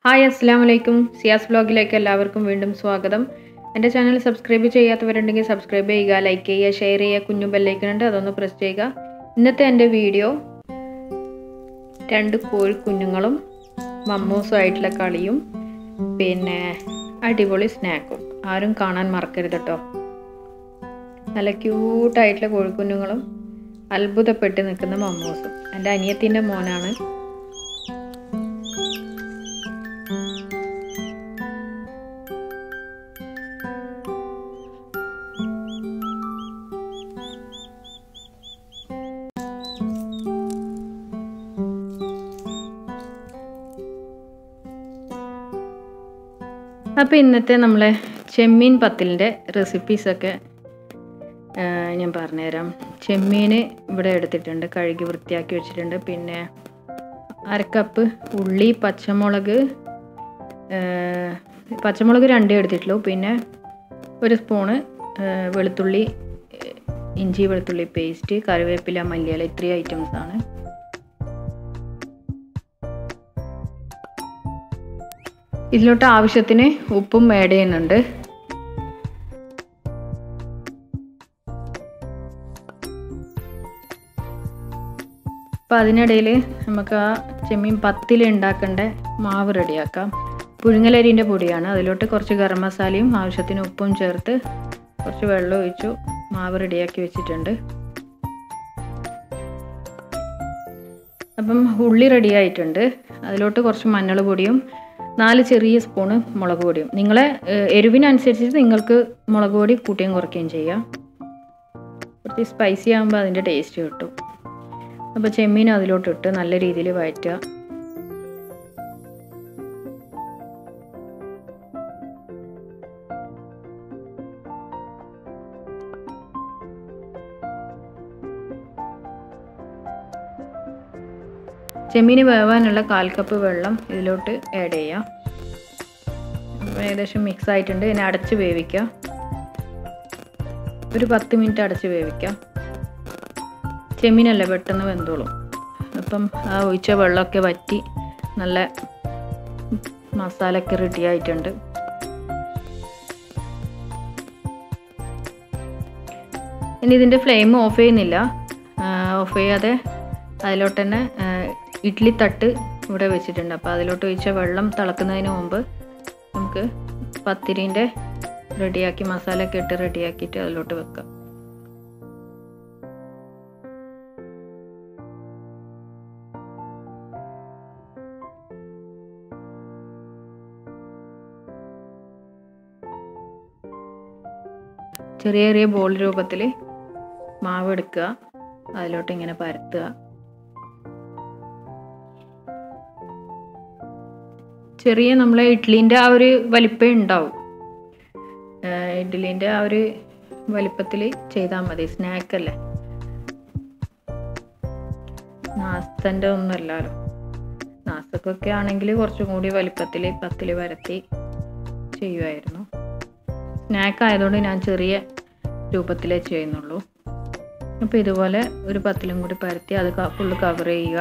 hi അസ്സാം വലൈക്കും സിയാസ് ബ്ലോഗിലേക്ക് എല്ലാവർക്കും വീണ്ടും സ്വാഗതം എൻ്റെ ചാനൽ സബ്സ്ക്രൈബ് ചെയ്യാത്തവരുണ്ടെങ്കിൽ സബ്സ്ക്രൈബ് ചെയ്യുക ലൈക്ക് ചെയ്യുക ഷെയർ ചെയ്യുക കുഞ്ഞു ബെല്ലൈക്കനുണ്ട് അതൊന്ന് പ്രസ് ചെയ്യുക ഇന്നത്തെ എൻ്റെ വീഡിയോ രണ്ട് കോഴിക്കുഞ്ഞുങ്ങളും മമ്മൂസും ആയിട്ടുള്ള കളിയും പിന്നെ അടിപൊളി സ്നാക്കും ആരും കാണാൻ മറക്കരുത് കേട്ടോ നല്ല ക്യൂട്ടായിട്ടുള്ള കോഴിക്കുഞ്ഞുങ്ങളും അത്ഭുതപ്പെട്ട് നിൽക്കുന്ന മമ്മൂസും എൻ്റെ അനിയത്തിൻ്റെ മോനാണ് അപ്പോൾ ഇന്നത്തെ നമ്മളെ ചെമ്മീൻ പത്തിലിൻ്റെ റെസിപ്പീസൊക്കെ ഞാൻ പറഞ്ഞുതരാം ചെമ്മീൻ ഇവിടെ എടുത്തിട്ടുണ്ട് കഴുകി വൃത്തിയാക്കി വെച്ചിട്ടുണ്ട് പിന്നെ അരക്കപ്പ് ഉള്ളി പച്ചമുളക് പച്ചമുളക് രണ്ടേ എടുത്തിട്ടുള്ളൂ പിന്നെ ഒരു സ്പൂണ് വെളുത്തുള്ളി ഇഞ്ചി വെളുത്തുള്ളി പേസ്റ്റ് കറിവേപ്പില മല്ലിയില ഇത്രയും ഐറ്റംസാണ് ഇതിലോട്ട് ആവശ്യത്തിന് ഉപ്പും ആഡ് ചെയ്യുന്നുണ്ട് അപ്പോൾ അതിനിടയിൽ നമുക്ക് ആ ചെമ്മീൻ പത്തിൽ ഉണ്ടാക്കേണ്ട മാവ് റെഡിയാക്കാം പുഴുങ്ങലരിൻ്റെ പൊടിയാണ് അതിലോട്ട് കുറച്ച് ഗരം മസാലയും ആവശ്യത്തിന് ഉപ്പും ചേർത്ത് കുറച്ച് വെള്ളം ഒഴിച്ചു മാവ് റെഡിയാക്കി വെച്ചിട്ടുണ്ട് അപ്പം ഉള്ളി റെഡി ആയിട്ടുണ്ട് അതിലോട്ട് കുറച്ച് മഞ്ഞൾ പൊടിയും നാല് ചെറിയ സ്പൂണ് മുളക് പൊടിയും നിങ്ങളെ എരിവിനനുസരിച്ചിട്ട് നിങ്ങൾക്ക് മുളക് പൊടി കൂട്ടുകയും കുറയ്ക്കുകയും ചെയ്യാം കുറച്ച് സ്പൈസി ആകുമ്പോൾ അതിൻ്റെ ടേസ്റ്റ് കിട്ടും അപ്പോൾ ചെമ്മീൻ അതിലോട്ട് ഇട്ട് നല്ല രീതിയിൽ വഴറ്റുക ചെമ്മീൻ വേവാനുള്ള കാൽ കപ്പ് വെള്ളം ഇതിലോട്ട് ആഡ് ചെയ്യാം ഏകദേശം മിക്സ് ആയിട്ടുണ്ട് ഇതിനെ അടച്ച് വേവിക്കാം ഒരു പത്ത് മിനിറ്റ് അടച്ച് വേവിക്കാം ചെമ്മീനല്ലേ പെട്ടെന്ന് വെന്തോളും അപ്പം ആ ഒഴിച്ച വെള്ളമൊക്കെ വറ്റി നല്ല മസാലയൊക്കെ റെഡി ആയിട്ടുണ്ട് ഇനി ഇതിൻ്റെ ഫ്ലെയിം ഓഫ് ചെയ്യുന്നില്ല ഓഫ് ചെയ്യാതെ അതിലോട്ട് തന്നെ ഇഡ്ഡലി തട്ട് ഇവിടെ വെച്ചിട്ടുണ്ട് അപ്പോൾ അതിലോട്ട് ഒഴിച്ച വെള്ളം തിളക്കുന്നതിന് മുമ്പ് നമുക്ക് പത്തിരീൻ്റെ റെഡിയാക്കി മസാലയൊക്കെ ഇട്ട് റെഡിയാക്കിയിട്ട് അതിലോട്ട് വെക്കാം ചെറിയ ചെറിയ ബോൾ രൂപത്തിൽ മാവ് എടുക്കുക അതിലോട്ട് ഇങ്ങനെ പരത്തുക ചെറിയ നമ്മളെ ഇഡ്ഡലീൻ്റെ ആ ഒരു വലിപ്പേ ഉണ്ടാവും ഇഡ്ഡലീൻ്റെ ആ ഒരു വലിപ്പത്തിൽ ചെയ്താൽ മതി സ്നാക്കല്ലേ നാസ്തൻ്റെ ഒന്നുമല്ലല്ലോ നാസ്തക്കൊക്കെ ആണെങ്കിൽ കുറച്ചും കൂടി വലിപ്പത്തിൽ പത്തിൽ വരത്തി ചെയ്യുമായിരുന്നു സ്നാക്ക് ആയതുകൊണ്ട് ഞാൻ ചെറിയ രൂപത്തിലേ ചെയ്യുന്നുള്ളൂ അപ്പോൾ ഇതുപോലെ ഒരു പത്തിലും കൂടി പരത്തി അത് ഫുള്ള് കവർ ചെയ്യുക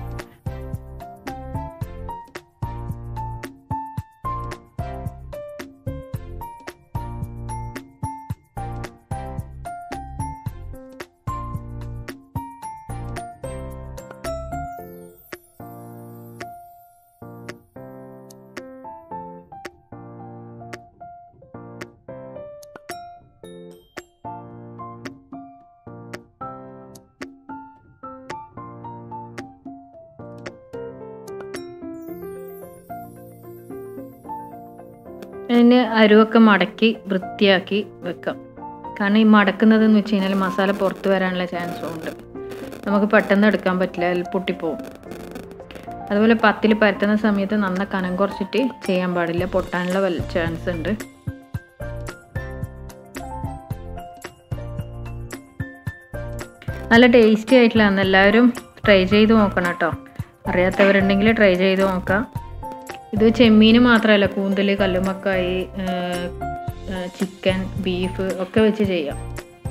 അതിന് അരുവൊക്കെ മടക്കി വൃത്തിയാക്കി വെക്കാം കാരണം ഈ മടക്കുന്നതെന്ന് വെച്ച് കഴിഞ്ഞാൽ മസാല പുറത്ത് വരാനുള്ള ചാൻസും ഉണ്ട് നമുക്ക് പെട്ടെന്ന് എടുക്കാൻ പറ്റില്ല അതിൽ പൊട്ടിപ്പോവും അതുപോലെ പത്തിൽ പരത്തുന്ന സമയത്ത് നന്ന കനം കുറച്ചിട്ട് ചെയ്യാൻ പാടില്ല പൊട്ടാനുള്ള വല്ല ചാൻസ് ഉണ്ട് നല്ല ടേസ്റ്റി ആയിട്ടുള്ളതാണ് എല്ലാവരും ട്രൈ ചെയ്ത് നോക്കണം കേട്ടോ അറിയാത്തവരുണ്ടെങ്കിൽ ട്രൈ ചെയ്ത് നോക്കാം ഇത് ചെമ്മീൻ മാത്രമല്ല കൂന്തൽ കല്ലുമക്കായി ചിക്കൻ ബീഫ് ഒക്കെ വെച്ച് ചെയ്യാം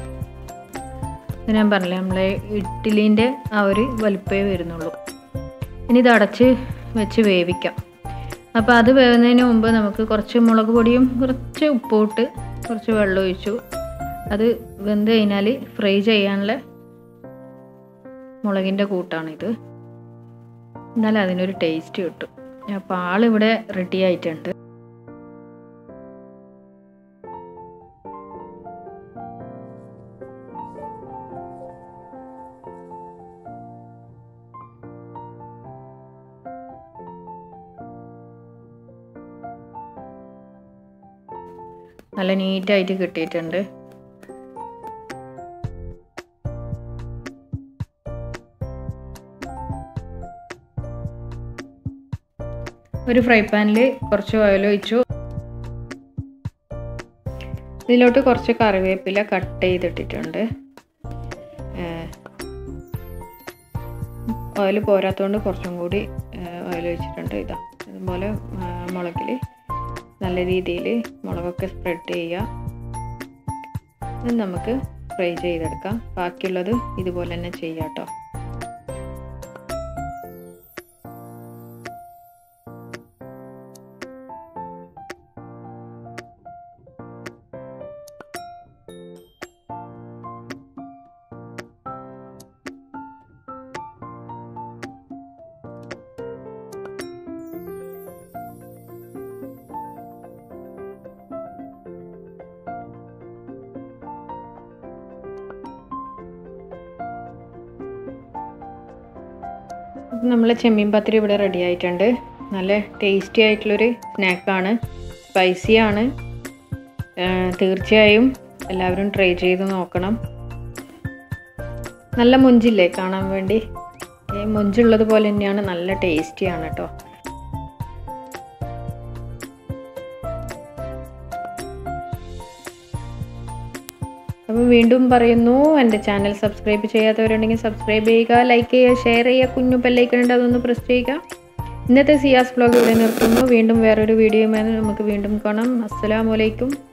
ഞാൻ പറഞ്ഞില്ലേ നമ്മളെ ഇഡ്ഡലീൻ്റെ ആ ഒരു വലിപ്പമേ വരുന്നുള്ളൂ ഇനി ഇത് അടച്ച് വെച്ച് വേവിക്കാം അപ്പോൾ അത് വേവുന്നതിന് മുമ്പ് നമുക്ക് കുറച്ച് മുളക് പൊടിയും കുറച്ച് ഉപ്പും ഇട്ട് കുറച്ച് വെള്ളം ഒഴിച്ചു അത് വെന്ത് കഴിഞ്ഞാൽ ഫ്രൈ ചെയ്യാനുള്ള മുളകിൻ്റെ കൂട്ടാണിത് എന്നാൽ അതിനൊരു ടേസ്റ്റ് കിട്ടും അപ്പോൾ ആളിവിടെ റെഡി ആയിട്ടുണ്ട് നല്ല നീറ്റായിട്ട് കിട്ടിയിട്ടുണ്ട് ഒരു ഫ്രൈ പാനിൽ കുറച്ച് ഓയിൽ ഒഴിച്ചു ഇതിലോട്ട് കുറച്ച് കറിവേപ്പില കട്ട് ചെയ്തിട്ടിട്ടുണ്ട് ഓയിൽ പോരാത്തതുകൊണ്ട് കുറച്ചും കൂടി ഓയിൽ ഒഴിച്ചിട്ടുണ്ട് ഇതാ അതുപോലെ മുളകിൽ നല്ല രീതിയിൽ മുളകൊക്കെ സ്പ്രെഡ് ചെയ്യുക ഇത് നമുക്ക് ഫ്രൈ ചെയ്തെടുക്കാം ബാക്കിയുള്ളത് ഇതുപോലെ തന്നെ ചെയ്യാം കേട്ടോ നമ്മളെ ചെമ്മീൻ പത്തിരി ഇവിടെ റെഡി ആയിട്ടുണ്ട് നല്ല ടേസ്റ്റി ആയിട്ടുള്ളൊരു സ്നാക്കാണ് സ്പൈസിയാണ് തീർച്ചയായും എല്ലാവരും ട്രൈ ചെയ്ത് നോക്കണം നല്ല മുഞ്ചില്ലേ കാണാൻ വേണ്ടി മുഞ്ചുള്ളത് പോലെ തന്നെയാണ് നല്ല ടേസ്റ്റിയാണ് കേട്ടോ അപ്പോൾ വീണ്ടും പറയുന്നു എൻ്റെ ചാനൽ സബ്സ്ക്രൈബ് ചെയ്യാത്തവരുണ്ടെങ്കിൽ സബ്സ്ക്രൈബ് ചെയ്യുക ലൈക്ക് ചെയ്യുക ഷെയർ ചെയ്യുക കുഞ്ഞു ബെല്ലൈക്കൺ അതൊന്ന് പ്രസ് ചെയ്യുക ഇന്നത്തെ സിയാസ് ബ്ലോഗ് ഇവിടെ നിർത്തുന്നു വീണ്ടും വേറൊരു വീഡിയോയുമായി നമുക്ക് വീണ്ടും കാണാം അസ്സലാമലൈക്കും